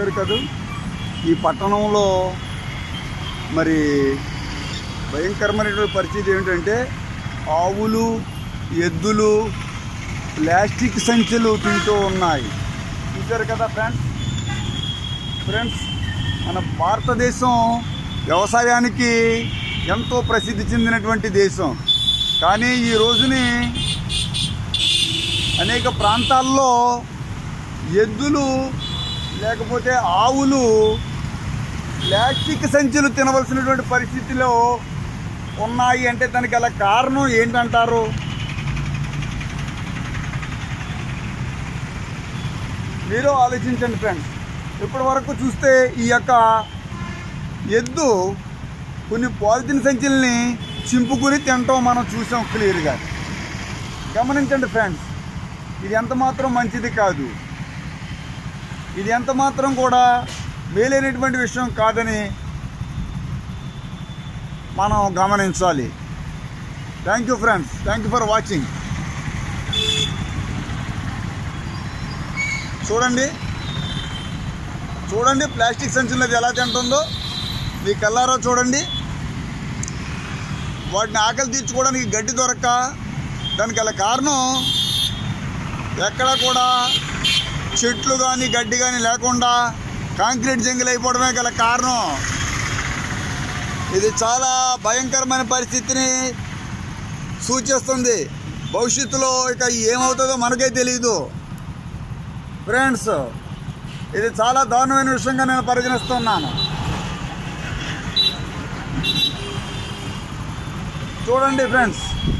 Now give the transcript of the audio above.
చూశారు కదా ఈ పట్టణంలో మరి భయంకరమైనటువంటి పరిస్థితి ఏమిటంటే ఆవులు ఎద్దులు ప్లాస్టిక్ సంచులు తింటూ ఉన్నాయి చూశారు కదా ఫ్రెండ్స్ ఫ్రెండ్స్ మన భారతదేశం వ్యవసాయానికి ఎంతో ప్రసిద్ధి చెందినటువంటి దేశం కానీ ఈ రోజుని అనేక ప్రాంతాల్లో ఎద్దులు లేకపోతే ఆవులు ప్లాస్టిక్ సంచులు తినవలసినటువంటి పరిస్థితిలో ఉన్నాయి అంటే దానికి అలా కారణం ఏంటంటారు మీరు ఆలోచించండి ఫ్రెండ్స్ ఇప్పటి వరకు చూస్తే ఈ యొక్క ఎద్దు కొన్ని పాలిథిన్ సంచుల్ని చింపుకుని తినటం మనం చూసాం క్లియర్గా గమనించండి ఫ్రెండ్స్ ఇది ఎంత మాత్రం మంచిది కాదు ఇది ఎంత మాత్రం కూడా మేలైనటువంటి విషయం కాదని మనం గమనించాలి thank you friends thank you for watching చూడండి చూడండి ప్లాస్టిక్ సంచులది ఎలా తింటుందో మీ కల్లారో చూడండి వాటిని ఆకలి తీర్చుకోవడానికి గడ్డి దొరక్క దానికి గల కారణం ఎక్కడ కూడా చెట్లు కానీ గడ్డి కానీ లేకుండా కాంక్రీట్ జంగిల్ అయిపోవడమే గల కారణం ఇది చాలా భయంకరమైన పరిస్థితిని సూచిస్తుంది భవిష్యత్తులో ఇక ఏమవుతుందో మనకే తెలియదు ఫ్రెండ్స్ ఇది చాలా దారుణమైన విషయంగా నేను పరిగణిస్తున్నాను చూడండి ఫ్రెండ్స్